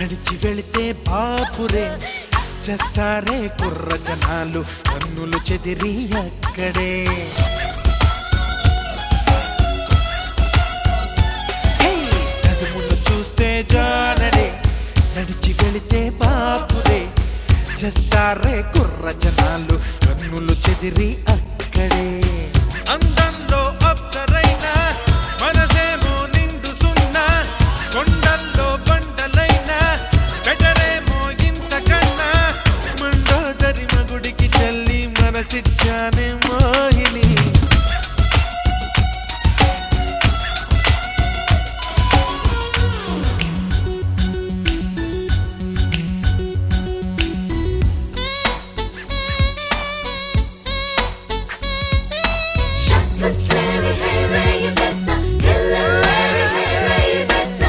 నడిచి వెళితే బాపురే చేస్తారే కుర్ర జనాలు కన్నులు చెదిరి అక్కడే హే! నడుమును చూస్తే జానడే నడిచి వెళితే బాపురే చేస్తారే కుర్ర జనాలు కన్నులు చెదిరి అక్కడే అందంలో అప్సరైనా మనసేమో నిండు సున్నా కొండల్లో బండలైనా బెటరేమో ఇంతకన్నా మండోదరి మగుడికి చల్లి మనసిచ్చానే Mohini Chakras Larry, hey, Ray, Vessa. Killer Larry, hey, Ray, Vessa.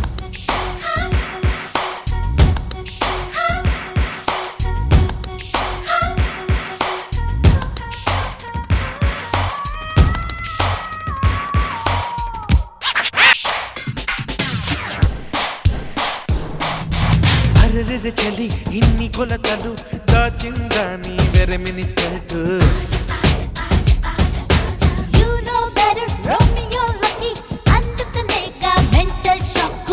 అరెరెరె చలి ఇన్ని కొలతలు దాచిందా నీ వెరమిని skirt You know better, Romeo lucky. అందుకనేగా mental shock.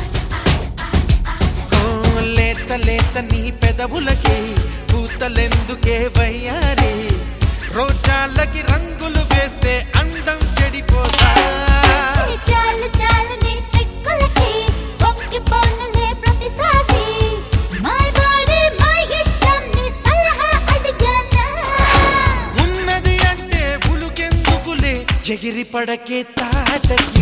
ఓ, లేత లేత నీ పెదవులకి పూతలెందుకే వయ్యారి రోజాలకి రంగులు వేస్తే అందం చెడిపోతా ఈ చాలు చాలు నీ చిక్కులకి పొంగిపోనులే ప్రతిసారి. My body, my ఇష్టం, నీ సలహా అడిగానా? ఉన్నది అంటే ఉలుకెందుకులే ఎగిరి పడకే తాటకి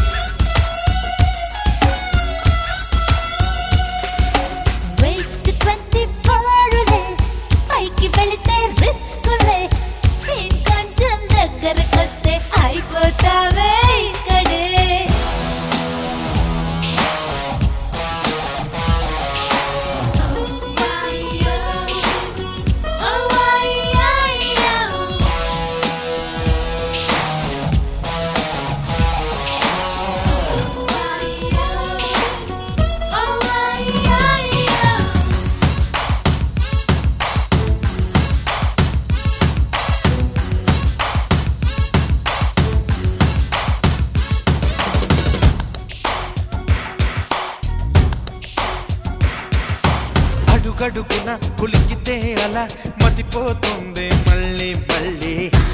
Waste 24 లే, పైకి వెళితే రిస్కులే. ఇంకొంచెం దగ్గరకొస్తే అయిపోతావే ఇక్కడే అడుగడుగున కులికితే అలా మతిపోతుంది మళ్ళీ మళ్ళీ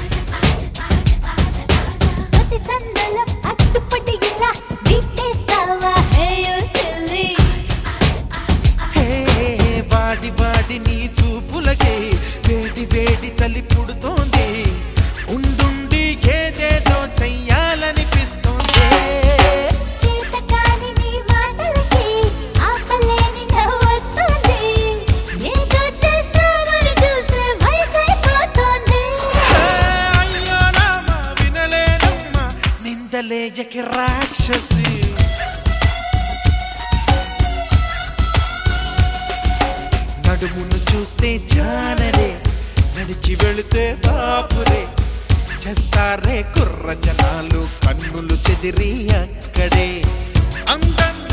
ప్రతి సందులో అడ్డుపడి ఇలా వీటేస్తావా? Hey, you silly. హే వాడి వాడి నీ చూపులకే వేడి వేడి తలి పుడుతోంది ఉండుండి ఏదేదో చెయ్యాలనిపిస్తోంది చేతకాని నీ మాటలకి ఆపలేని నవ్వొస్తుంది. ఏదో చేస్తావని చూసే వయసైపోతోంది. హే, అయ్యో రామ వినలేనమ్మ నిందలేయకి రాక్షసి నడుమును చూస్తే జానరే నడిచి వెళితే బాపురే చేస్తారే కుర్ర జనాలు కన్నులు చెదిరి అక్కడే అందంలో